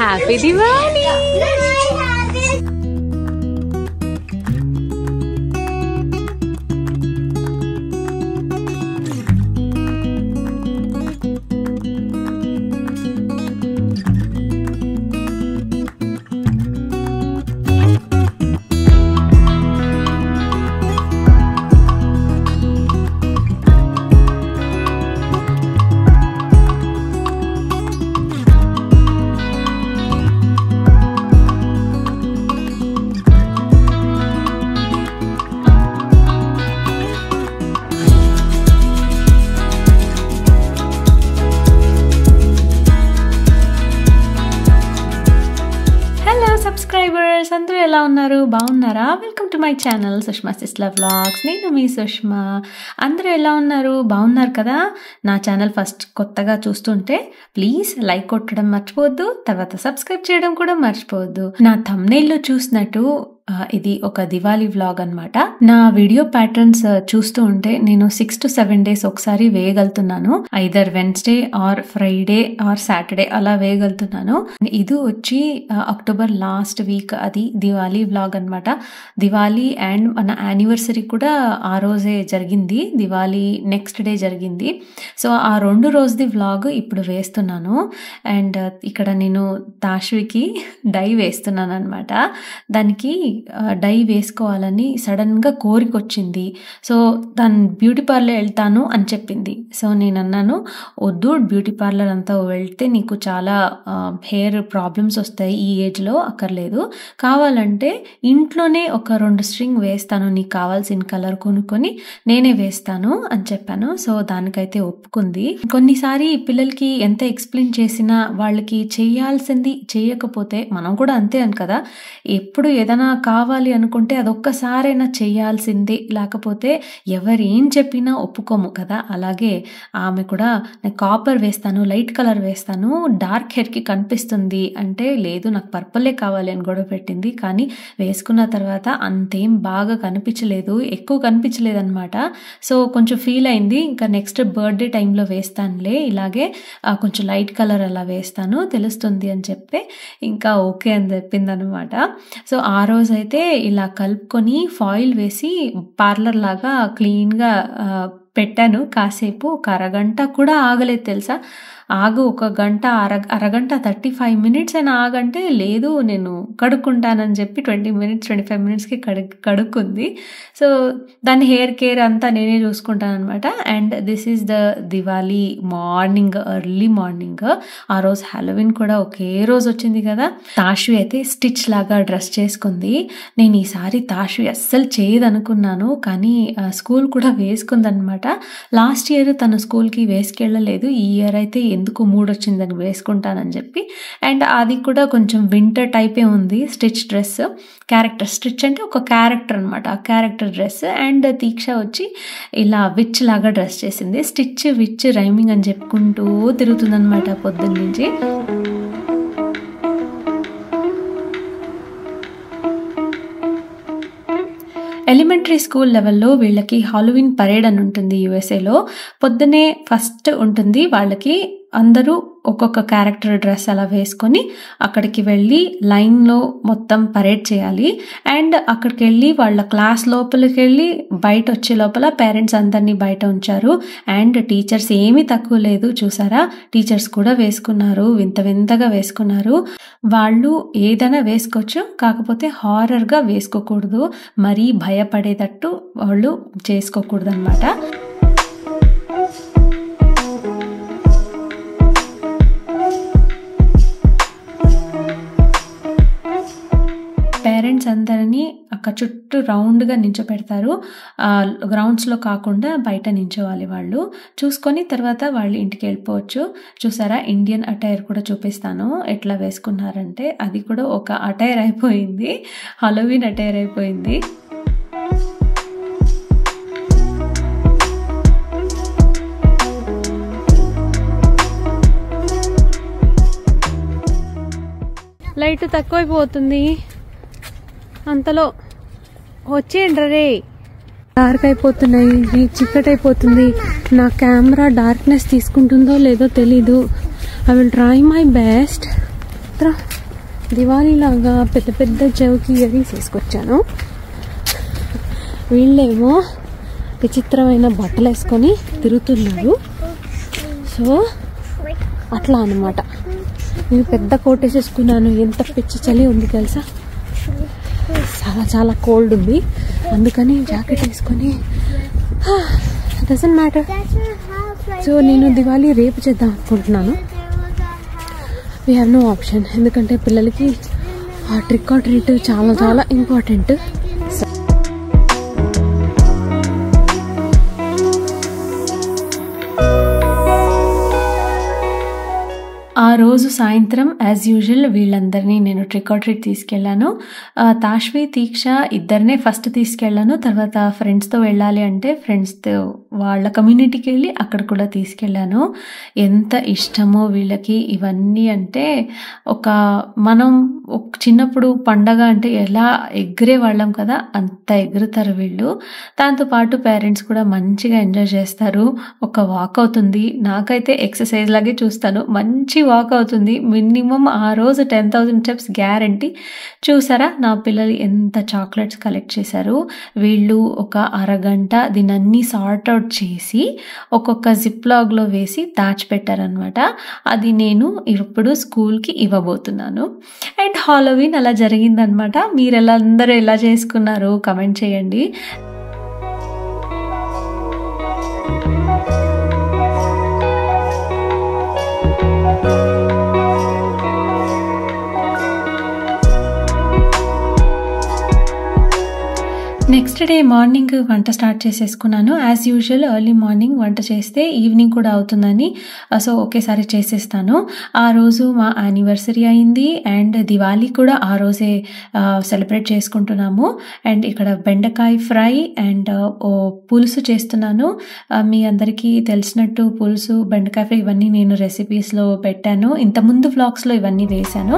Happy Diwali hello subscribers అందరూ ఎలా ఉన్నారు బాగున్నారా welcome to my channel Sushma Sisla vlogs నేను మీ సుష్మా అందరూ ఎలా ఉన్నారు బాగున్నారు కదా నా ఛానల్ ఫస్ట్ కొత్తగా చూస్తుంటే ప్లీజ్ లైక్ కొట్టడం మర్చిపోవద్దు తర్వాత సబ్స్క్రైబ్ చేయడం కూడా మర్చిపోవద్దు నా thumbnail లో చూసినట్టు ఆ, ఇది ఒక దివాళీ వ్లాగ్ అన్నమాట నా వీడియో ప్యాటర్న్స్ చూస్తూ ఉంటే నేను సిక్స్ టు సెవెన్ డేస్ ఒకసారి వేయగలుగుతున్నాను either Wednesday or Friday or Saturday అలా వేయగలుగుతున్నాను ఇది వచ్చి ఆ, అక్టోబర్ లాస్ట్ వీక్ అది దివాళీ వ్లాగ్ అన్నమాట దివాళీ అండ్ మన యానివర్సరీ కూడా ఆ రోజే జరిగింది దివాళీ నెక్స్ట్ డే జరిగింది సో ఆ రెండు రోజుది వ్లాగ్ ఇప్పుడు వేస్తున్నాను అండ్ ఇక్కడ నేను తాష్వికి డై వేస్తున్నాను అనమాట దానికి ఆ, డై వేసుకోవాలని సడన్గా కోరిక వచ్చింది సో దాని బ్యూటీ పార్లర్ వెళ్తాను అని చెప్పింది సో నేను అన్నాను వద్దు బ్యూటీ పార్లర్ అంతా వెళ్తే నీకు చాలా హెయిర్ ప్రాబ్లమ్స్ వస్తాయి ఈ ఏజ్లో అక్కర్లేదు కావాలంటే ఇంట్లోనే ఒక రెండు స్ట్రింగ్ వేస్తాను నీకు కావాల్సిన కలర్ కొనుక్కొని నేనే వేస్తాను అని చెప్పాను సో దానికైతే ఒప్పుకుంది కొన్నిసారి పిల్లలకి ఎంత ఎక్స్ప్లెయిన్ చేసినా వాళ్ళకి చేయాల్సింది చేయకపోతే మనం కూడా అంతే అని కదా ఎప్పుడు ఏదైనా కావాలి అనుకుంటే అదొక్కసారైనా చేయాల్సిందే లేకపోతే ఎవరు ఏం చెప్పినా ఒప్పుకోము కదా అలాగే ఆమె కూడా నేను కాపర్ వేస్తాను లైట్ కలర్ వేస్తాను డార్క్ హెయిర్కి కనిపిస్తుంది అంటే లేదు నాకు పర్పలే కావాలి అని గొడవ పెట్టింది కానీ వేసుకున్న తర్వాత అంతేం బాగా కనిపించలేదు ఎక్కువ కనిపించలేదు అనమాట సో కొంచెం ఫీల్ అయింది ఇంకా నెక్స్ట్ బర్త్డే టైంలో వేస్తానులే ఇలాగే ఆ, కొంచెం లైట్ కలర్ అలా వేస్తాను తెలుస్తుంది అని చెప్పి ఇంకా ఓకే అని చెప్పింది అనమాట సో ఆ రోజు అయితే ఇలా కలుపుకొని ఫాయిల్ వేసి పార్లర్ లాగా క్లీన్గా ఆ, పెట్టాను కాసేపు ఒక అరగంట కూడా ఆగలేదు తెలుసా ఆగు ఒక గంట అర అరగంట థర్టీ ఫైవ్ మినిట్స్ అయినా ఆగంటే లేదు నేను కడుక్కుంటానని చెప్పి ట్వంటీ మినిట్స్ ట్వంటీ ఫైవ్ మినిట్స్కి కడు కడుక్కుంది సో దాని హెయిర్ కేర్ అంతా నేనే చూసుకుంటాను అనమాట and this is the Diwali morning early morning ఆ రోజు హ్యాలోవిన్ కూడా ఒకే రోజు వచ్చింది కదా తాష్వి అయితే స్టిచ్ లాగా డ్రెస్ చేసుకుంది నేను ఈసారి తాష్వి అస్సలు చేయదనుకున్నాను కానీ ఆ, స్కూల్ కూడా వేసుకుందనమాట లాస్ట్ ఇయర్ తన స్కూల్కి వేసుకెళ్ళలేదు ఈ ఇయర్ అయితే ఎందుకు మూడ్ వచ్చిందని వేసుకుంటానని చెప్పి అండ్ అది కూడా కొంచెం వింటర్ టైపే ఉంది స్టిచ్ డ్రెస్ క్యారెక్టర్ స్టిచ్ అంటే ఒక క్యారెక్టర్ అనమాట ఆ క్యారెక్టర్ డ్రెస్ అండ్ దీక్ష వచ్చి ఇలా విచ్ లాగా డ్రెస్ చేసింది స్టిచ్ విచ్ రైమింగ్ అని చెప్పుకుంటూ తిరుగుతుందన్నమాట పొద్దున్న నుంచి ఎలిమెంటరీ స్కూల్ లెవెల్లో వీళ్ళకి హాలోవిన్ పరేడ్ అని ఉంటుంది యుఎస్ఏలో పొద్దునే ఫస్ట్ ఉంటుంది వాళ్ళకి అందరూ ఒక్కొక్క క్యారెక్టర్ డ్రెస్ అలా వేసుకొని అక్కడికి వెళ్ళి లైన్లో మొత్తం పరేడ్ చేయాలి అండ్ అక్కడికి వెళ్ళి వాళ్ళ క్లాస్ లోపలికి వెళ్ళి బయట వచ్చే లోపల పేరెంట్స్ అందరినీ బయట ఉంచారు అండ్ టీచర్స్ ఏమీ తక్కువ లేదు చూసారా టీచర్స్ కూడా వేసుకున్నారు వింత వింతగా వేసుకున్నారు వాళ్ళు ఏదైనా వేసుకోవచ్చు కాకపోతే హారర్గా వేసుకోకూడదు మరీ భయపడేటట్టు వాళ్ళు చేసుకోకూడదు అనమాట పేరెంట్స్ అందరినీ అక్కడ చుట్టూ రౌండ్గా నించోపెడతారు గ్రౌండ్స్లో కాకుండా బయట నించోవాలి వాళ్ళు చూసుకొని తర్వాత వాళ్ళు ఇంటికి వెళ్ళిపోవచ్చు చూసారా ఇండియన్ అటైర్ కూడా చూపిస్తాను ఎట్లా వేసుకున్నారంటే అది కూడా ఒక అటైర్ అయిపోయింది హలోవిన్ అటైర్ అయిపోయింది లైట్ తక్కువైపోతుంది అంతలో వచ్చేయండి రే డార్క్ అయిపోతున్నాయి చిక్కట్ అయిపోతుంది నా కెమెరా డార్క్నెస్ తీసుకుంటుందో లేదో తెలీదు I will try my best మాత్రం దివాళీలాగా పెద్ద పెద్ద చౌకి ఇయరింగ్స్ వేసుకొచ్చాను వీళ్ళేమో విచిత్రమైన బట్టలు వేసుకొని తిరుగుతున్నారు సో అట్లా అనమాట నేను పెద్ద కోట్ వేసేసుకున్నాను ఎంత పిచ్చి చలి ఉంది తెలుసా చాలా చాలా కోల్డ్ ఉంది అందుకని జాకెట్ వేసుకొని డజంట్ మ్యాటర్ సో నేను దివాళీ రేపు చేద్దాం అనుకుంటున్నాను వీ హ్యావ్ నో ఆప్షన్ ఎందుకంటే పిల్లలకి ఆ ట్రిక్ ఆర్ ట్రీట్ చాలా చాలా ఇంపార్టెంట్ ఆ రోజు సాయంత్రం యాజ్ యూజువల్ వీళ్ళందరినీ నేను ట్రిక్ ఆర్ ట్రీట్ తీసుకెళ్ళాను ఆ, తాష్వి తీక్ష ఇద్దరినే ఫస్ట్ తీసుకెళ్ళాను తర్వాత ఫ్రెండ్స్తో వెళ్ళాలి అంటే ఫ్రెండ్స్తో వాళ్ళ కమ్యూనిటీకి వెళ్ళి అక్కడ కూడా తీసుకెళ్ళాను ఎంత ఇష్టమో వీళ్ళకి ఇవన్నీ అంటే ఒక మనం ఒక చిన్నప్పుడు పండగ అంటే ఎలా ఎగిరే వాళ్ళం కదా అంత ఎగురుతారు వీళ్ళు దాంతోపాటు పేరెంట్స్ కూడా మంచిగా ఎంజాయ్ చేస్తారు ఒక వాక్ అవుతుంది నాకైతే ఎక్సర్సైజ్ లాగే చూస్తాను మంచి వాక్ అవుతుంది మినిమం ఆ రోజు టెన్ థౌజండ్ స్టెప్స్ గ్యారంటీ చూసారా నా పిల్లలు ఎంత చాక్లెట్స్ కలెక్ట్ చేశారు వీళ్ళు ఒక అరగంట దీనన్నీ సార్ట్ అవుట్ చేసి ఒక్కొక్క జిప్ లాగ్లో వేసి దాచిపెట్టారనమాట అది నేను ఇప్పుడు స్కూల్కి ఇవ్వబోతున్నాను అండ్ హాలోవిన్ అలా జరిగిందనమాట మీరు ఎలా అందరూ ఎలా చేసుకున్నారు కమెంట్ చేయండి నెక్స్ట్ డే మార్నింగ్ వంట స్టార్ట్ చేసేసుకున్నాను యాజ్ యూజువల్ ఎర్లీ మార్నింగ్ వంట చేస్తే ఈవినింగ్ కూడా అవుతుందని సో ఒకేసారి చేసేస్తాను ఆ రోజు మా యానివర్సరీ అయింది అండ్ దివాళీ కూడా ఆ రోజే సెలబ్రేట్ చేసుకుంటున్నాము అండ్ ఇక్కడ బెండకాయ ఫ్రై అండ్ ఓ పులుసు చేస్తున్నాను ఆ, మీ అందరికీ తెలిసినట్టు పులుసు బెండకాయ ఫ్రై ఇవన్నీ నేను రెసిపీస్లో పెట్టాను ఇంతకుముందు వ్లాగ్స్లో ఇవన్నీ వేశాను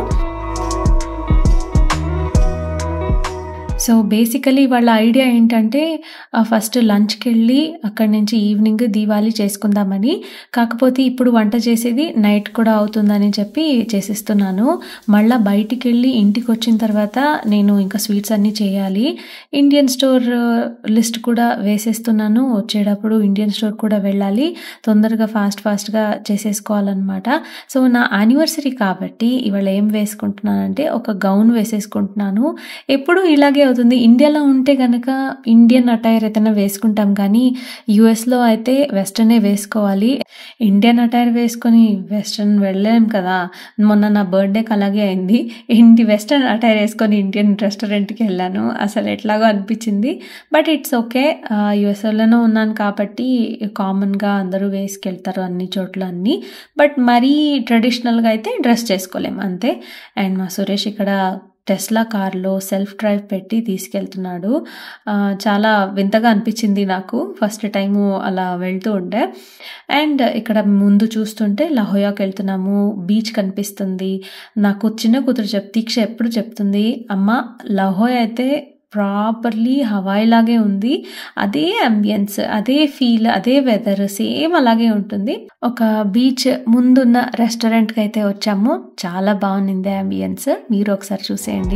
సో బేసికలీ వాళ్ళ ఐడియా ఏంటంటే ఫస్ట్ లంచ్కి వెళ్ళి అక్కడి నుంచి ఈవినింగ్ దీవాళీ చేసుకుందామని కాకపోతే ఇప్పుడు వంట చేసేది నైట్ కూడా అవుతుందని చెప్పి చేసిస్తున్నాను మళ్ళీ బయటికి వెళ్ళి ఇంటికి వచ్చిన తర్వాత నేను ఇంకా స్వీట్స్ అన్నీ చేయాలి ఇండియన్ స్టోర్ లిస్ట్ కూడా వేసేస్తున్నాను వచ్చేటప్పుడు ఇండియన్ స్టోర్ కూడా వెళ్ళాలి తొందరగా ఫాస్ట్ ఫాస్ట్గా చేసేసుకోవాలన్నమాట సో నా యానివర్సరీ కాబట్టి ఇవాళ ఏం వేసుకుంటున్నానంటే ఒక గౌన్ వేసేసుకుంటున్నాను ఎప్పుడు ఇలాగే అవుతుంది ఇండియాలో ఉంటే కనుక ఇండియన్ అటైర్ ఏదైనా వేసుకుంటాం కానీ యుఎస్లో అయితే వెస్ట్రనే వేసుకోవాలి ఇండియన్ అటైర్ వేసుకొని వెస్ట్రన్ వెళ్ళలేం కదా మొన్న నా బర్త్డేకి అలాగే అయింది ఇంటి వెస్ట్రన్ అటైర్ వేసుకొని ఇండియన్ రెస్టారెంట్కి వెళ్ళాను అసలు ఎట్లాగో అనిపించింది బట్ ఇట్స్ ఓకే యుఎస్ఏలోనే ఉన్నాను కాబట్టి కామన్గా అందరూ వేసుకెళ్తారు అన్ని చోట్ల అన్నీ బట్ మరీ ట్రెడిషనల్గా అయితే డ్రెస్ చేసుకోలేం అంతే అండ్ మా సురేష్ ఇక్కడ టెస్లా కార్లో సెల్ఫ్ డ్రైవ్ పెట్టి తీసుకెళ్తున్నాడు ఆ, చాలా వింతగా అనిపించింది నాకు ఫస్ట్ టైము అలా వెళ్తూ ఉండే అండ్ ఇక్కడ ముందు చూస్తుంటే లహోయాకి వెళ్తున్నాము బీచ్ కనిపిస్తుంది నాకు చిన్న కూతురు చెప్ దీక్ష ఎప్పుడు చెప్తుంది అమ్మ లహోయ్ అయితే ప్రాపర్లీ హవాయి లాగే ఉంది అదే అంబియన్స్ అదే ఫీల్ అదే వెదర్ సేమ్ అలాగే ఉంటుంది ఒక బీచ్ ముందున్న రెస్టారెంట్కి అయితే వచ్చాము చాలా బాగుంది అంబియన్స్ మీరు ఒకసారి చూసేయండి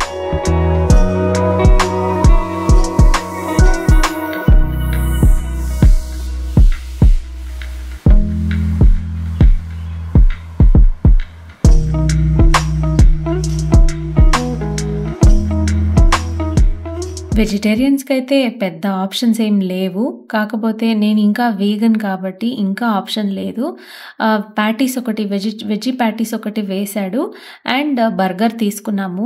వెజిటేరియన్స్కి అయితే పెద్ద ఆప్షన్స్ ఏం లేవు కాకపోతే నేను ఇంకా వీగన్ కాబట్టి ఇంకా ఆప్షన్ లేదు ప్యాటీస్ ఒకటి వెజి వెజీ ప్యాటీస్ ఒకటి వేశాడు అండ్ బర్గర్ తీసుకున్నాము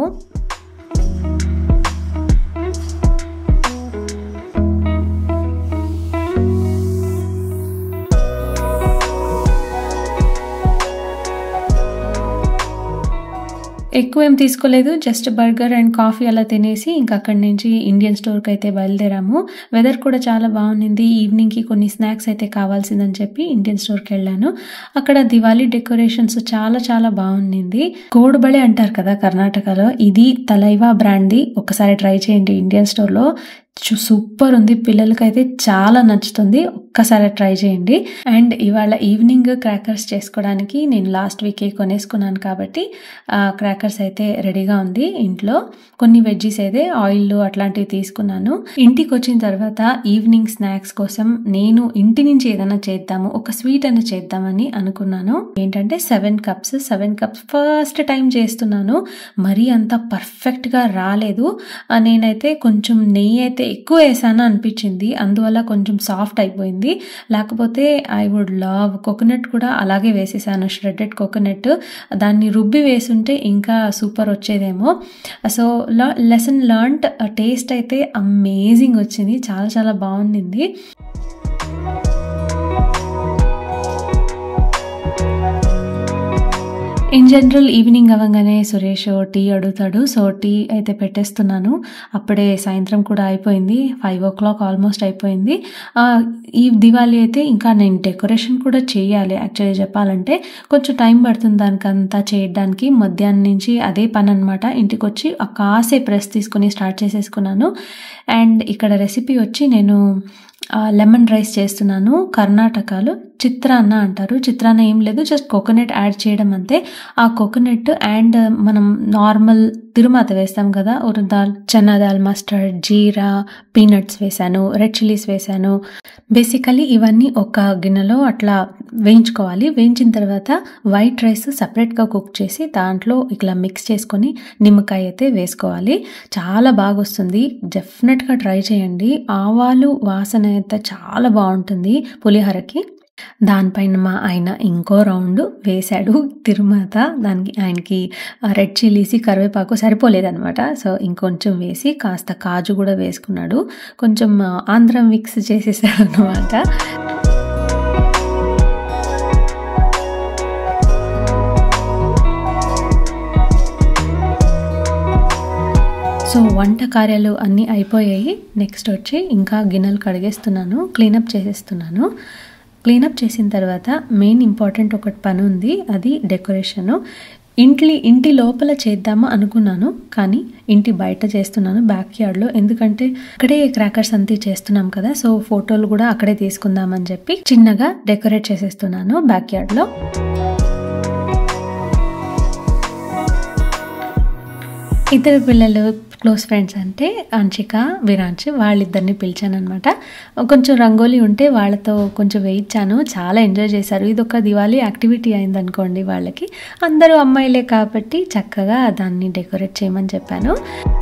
ఎక్కువ ఏం తీసుకోలేదు జస్ట్ బర్గర్ అండ్ కాఫీ అలా తినేసి ఇంకా అక్కడి నుంచి ఇండియన్ స్టోర్కి అయితే బయలుదేరాము వెదర్ కూడా చాలా బాగుంది ఈవినింగ్కి కొన్ని స్నాక్స్ అయితే కావాల్సిందని చెప్పి ఇండియన్ స్టోర్కి వెళ్ళాను అక్కడ దివాళీ డెకరేషన్స్ చాలా చాలా బాగుంది కోడుబళే అంటారు కదా కర్ణాటకలో ఇది తలైవా బ్రాండ్ది ఒకసారి ట్రై చేయండి ఇండియన్ స్టోర్లో చు సూపర్ ఉంది. పిల్లలకైతే చాలా నచ్చుతుంది. ఒక్కసారి ట్రై చేయండి. అండ్ ఇవాళ ఈవినింగ్ క్రాకర్స్ చేసుకోవడానికి నేను లాస్ట్ వీకే కొనేసుకున్నాను కాబట్టి ఆహ్, క్రాకర్స్ అయితే రెడీగా ఉంది ఇంట్లో. కొన్ని వెజ్జీస్ అయితే ఆయిల్ అట్లాంటివి తీసుకున్నాను. ఇంటికొచ్చిన తర్వాత ఈవినింగ్ స్నాక్స్ కోసం నేను ఇంటి నుంచి ఏదైనా చేద్దాము, ఒక స్వీట్ అయినా చేద్దామని అనుకున్నాను. ఏంటంటే 7 కప్స్, 7 కప్స్ ఫస్ట్ టైమ్ చేస్తున్నాను. మరీ అంత పర్ఫెక్ట్‌గా రాలేదు. ఆహ్, నేనైతే కొంచెం నెయ్యి అయితే ఎక్కువ ఏసాను అనిపించింది. అందువల్ల కొంచెం సాఫ్ట్ అయిపోయింది. లేకపోతే ఐ వుడ్ లవ్ కోకోనట్ కూడా అలాగే వేసేసాను. ష్రెడెడ్ కోకోనట్ దాన్ని రుబ్బి వేసుంటే ఇంకా సూపర్ వచ్చేదేమో. సో, ల లెసన్ లెర్న్డ్ టేస్ట్ అయితే అమేజింగ్ వచ్చింది. చాలా చాలా బావుండింది. ఇన్ జనరల్ ఈవినింగ్ అవ్వంగానే సురేష్ టీ అడుగుతాడు. సో, టీ అయితే పెట్టేస్తున్నాను. అప్పుడే సాయంత్రం కూడా అయిపోయింది. 5:00 ఆల్మోస్ట్ అయిపోయింది. ఆహ్, ఈ దివాళీ అయితే ఇంకా నేను డెకరేషన్ కూడా చేయాలి యాక్చువల్లీ చెప్పాలంటే. కొంచెం టైం పడుతుంది దానికంతా చేయడానికి. మధ్యాహ్నం నుంచి అదే పననమాట. ఇంటికొచ్చి ఆహ్, కాసేపు రెస్ట్ తీసుకొని స్టార్ట్ చేసేసుకున్నాను. అండ్ ఇక్కడ రెసిపీ వచ్చి నేను ఆహ్, లెమన్ రైస్ చేస్తున్నాను. కర్ణాటకలో చిత్రాన్న అంటారు. చిత్రాన్న ఏం లేదు జస్ట్ కోకోనట్ యాడ్ చేయడం అంతే. ఆ కోకోనట్ అండ్ మనం నార్మల్ తిరుమాత వేస్తాం కదా! ఉరద్ దాల్, చనా దాల్, మస్టర్డ్, జీరా, పీనట్స్ వేశాను. రెడ్ చిల్లీస్ వేశాను. బేసికల్లీ ఇవన్నీ ఒక గిన్నెలో అట్లా వేయించుకోవాలి. వేయించిన తర్వాత వైట్ రైస్ సెపరేట్‌గా కుక్ చేసి దాంట్లో ఇట్లా మిక్స్ చేసుకొని నిమ్మకాయ అయితే వేసుకోవాలి. చాలా బాగొస్తుంది. డెఫినెట్‌గా ట్రై చేయండి. ఆవాలు వాసన అయితే చాలా బావుంటుంది పులిహోరకి. దానిపైన మా ఆయన ఇంకో రౌండ్ వేశాడు తిరుమాత. దానికి ఆయనకి ఆహ్, రెడ్ చిల్లీస్, కరివేపాకు సరిపోలేదనమాట. సో, ఇంకొంచెం వేసి కాస్త కాజు కూడా వేసుకున్నాడు. కొంచెం ఆంధ్ర మిక్స్ చేసేసాడనమాట. సో, వంట కార్యాలు అన్నీ అయిపోయాయి. నెక్స్ట్ వచ్చి ఇంకా గిన్నెలు కడిగేస్తున్నాను. క్లీనప్ చేసేస్తున్నాను. క్లీనప్ చేసిన తర్వాత మెయిన్ ఇంపార్టెంట్ ఒకటి పనుంది. అది డెకరేషను. ఇంట్లి ఇంటి లోపల చేద్దామా అనుకున్నాను. కానీ ఇంటి బయట చేస్తున్నాను బ్యాక్ యార్డ్‌లో. ఎందుకంటే అక్కడే క్రాకర్స్ అంతా చేస్తున్నాం కదా! సో, ఫోటోలు కూడా అక్కడే తీసుకుందామని చెప్పి చిన్నగా డెకరేట్ చేసేస్తున్నాను బ్యాక్ యార్డ్‌లో. ఇద్దరు పిల్లలు క్లోజ్ ఫ్రెండ్స్ అంటే అంశిక, విరాంశ్ వాళ్ళిద్దరిని పిలిచాననమాట. కొంచెం రంగోలి ఉంటే వాళ్ళతో కొంచెం వేయించాను. చాలా ఎంజాయ్ చేశారు. ఇదొక దివాళీ యాక్టివిటీ అయిందనుకోండి వాళ్ళకి. అందరూ అమ్మాయిలే కాబట్టి చక్కగా దాన్ని డెకరేట్ చేయమని చెప్పాను.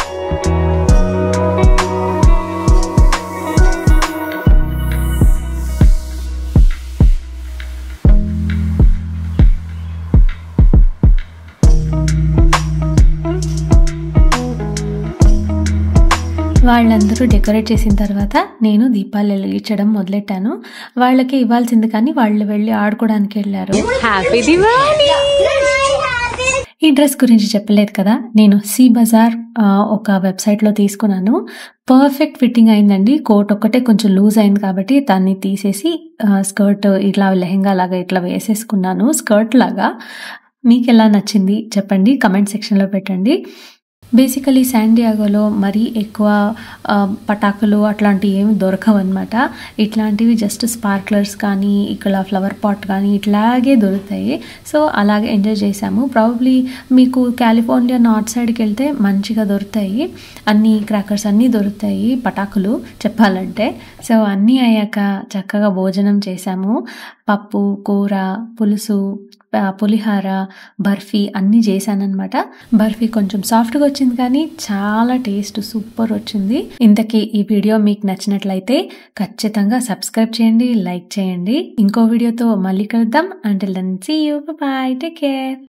వాళ్ళందరూ డెకరేట్ చేసిన తర్వాత నేను దీపాలు వెలిగించడం మొదలెట్టాను. వాళ్ళకి ఇవ్వాల్సింది కానీ వాళ్ళు వెళ్లి ఆడుకోవడానికి వెళ్లారు. హ్యాపీ దివాళీ ఈ డ్రెస్ గురించి చెప్పలేదు కదా! నేను సి బజార్ ఆహ్, ఒక వెబ్‌సైట్‌లో తీసుకున్నాను. పర్ఫెక్ట్ ఫిట్టింగ్ అయిందండి. కోట్ ఒక్కటే కొంచెం లూజ్ అయింది కాబట్టి దాన్ని తీసేసి ఆహ్, స్కర్ట్ ఇట్లా లెహెంగా లాగా ఇట్లా వేసేసుకున్నాను. స్కర్ట్ లాగా. మీకెలా నచ్చింది చెప్పండి. కామెంట్ సెక్షన్‌లో పెట్టండి. బేసికల్లీ శాన్ డియాగోలో మరీ ఎక్కువ ఆహ్, పటాకులు అట్లాంటివి ఏమి దొరకవనమాట. ఇట్లాంటివి జస్ట్ స్పార్క్లర్స్ కానీ, ఇక్కడ ఫ్లవర్ పాట్ కానీ ఇట్లాగే దొరుకుతాయి. సో, అలాగే ఎంజాయ్ చేశాము. ప్రాబబ్లీ మీకు కాలిఫోర్నియా నార్త్ సైడ్‌కెళ్తే మంచిగా దొరుకుతాయి. అన్నీ క్రాకర్స్ అన్నీ దొరుకుతాయి పటాకులు చెప్పాలంటే. సో, అన్నీ అయ్యాక చక్కగా భోజనం చేశాము. పప్పు, కూర, పులుసు, ఆహ్, పులిహార, బర్ఫీ అన్నీ చేశాననమాట. బర్ఫీ కొంచెం సాఫ్ట్‌గా వచ్చింది కానీ చాలా టేస్ట్ సూపర్ వచ్చింది. ఇంతకీ ఈ వీడియో మీకు నచ్చినట్లయితే ఖచ్చితంగా సబ్స్క్రైబ్ చేయండి. లైక్ చేయండి. ఇంకో వీడియోతో మళ్ళీ కలుద్దాం. Until then see you. Bye bye. Take care.